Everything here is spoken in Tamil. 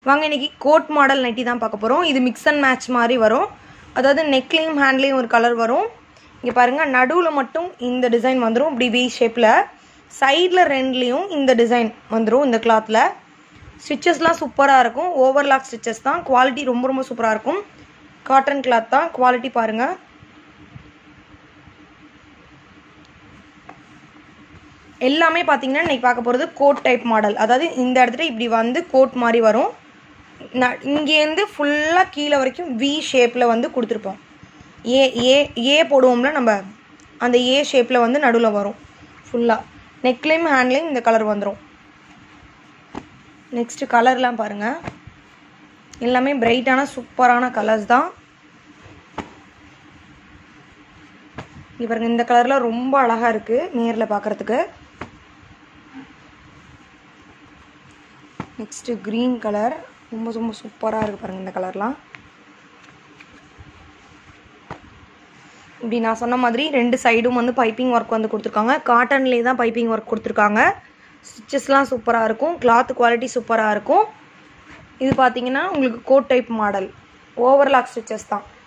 வாங்க இன்னைக்கு கோட் மாடல் நைட்டி தான் பார்க்க போகிறோம் இது மிக்ஸ் அண்ட் மேட்ச் மாதிரி வரும் அதாவது நெக்லேயும் ஹேண்ட்லேயும் ஒரு கலர் வரும் இங்கே பாருங்கள் நடுவில் மட்டும் இந்த டிசைன் வந்துடும் இப்படி வி ஷேப்பில் சைடில் ரெண்டுலேயும் இந்த டிசைன் வந்துடும் இந்த கிளாத்தில் ஸ்டிச்சஸ்லாம் சூப்பராக இருக்கும் ஓவர்லாக் ஸ்டிச்சஸ் தான் குவாலிட்டி ரொம்ப ரொம்ப சூப்பராக இருக்கும் காட்டன் கிளாத் தான் குவாலிட்டி பாருங்கள் எல்லாமே பார்த்தீங்கன்னா இன்னைக்கு பார்க்க போகிறது கோட் டைப் மாடல் அதாவது இந்த இடத்துல இப்படி வந்து கோட் மாதிரி வரும் ந இங்கேருந்து ஃபுல்லாக கீழே வரைக்கும் வி ஷேப்பில் வந்து கொடுத்துருப்போம் ஏ ஏ ஏ போடுவோம்ல நம்ம அந்த ஏ ஷேப்பில் வந்து நடுவில் வரும் ஃபுல்லாக நெக்லையும் ஹேண்ட்லையும் இந்த கலர் வந்துடும் நெக்ஸ்ட்டு கலர்லாம் பாருங்கள் எல்லாமே பிரைட்டான சூப்பரான கலர்ஸ் தான் இங்கே பாருங்கள் இந்த கலரில் ரொம்ப அழகாக இருக்குது நேரில் பார்க்குறதுக்கு நெக்ஸ்ட்டு க்ரீன் கலர் ரொம்ப ரொம்ப சூப்பராக இருக்குது பாருங்கள் இந்த கலர்லாம் இப்படி நான் சொன்ன மாதிரி ரெண்டு சைடும் வந்து பைப்பிங் ஒர்க் வந்து கொடுத்துருக்காங்க காட்டன்லேயே தான் பைப்பிங் ஒர்க் கொடுத்துருக்காங்க ஸ்டிச்சஸ்லாம் சூப்பராக இருக்கும் கிளாத் குவாலிட்டி சூப்பராக இருக்கும் இது பார்த்தீங்கன்னா உங்களுக்கு coat type model overlock stitches தான்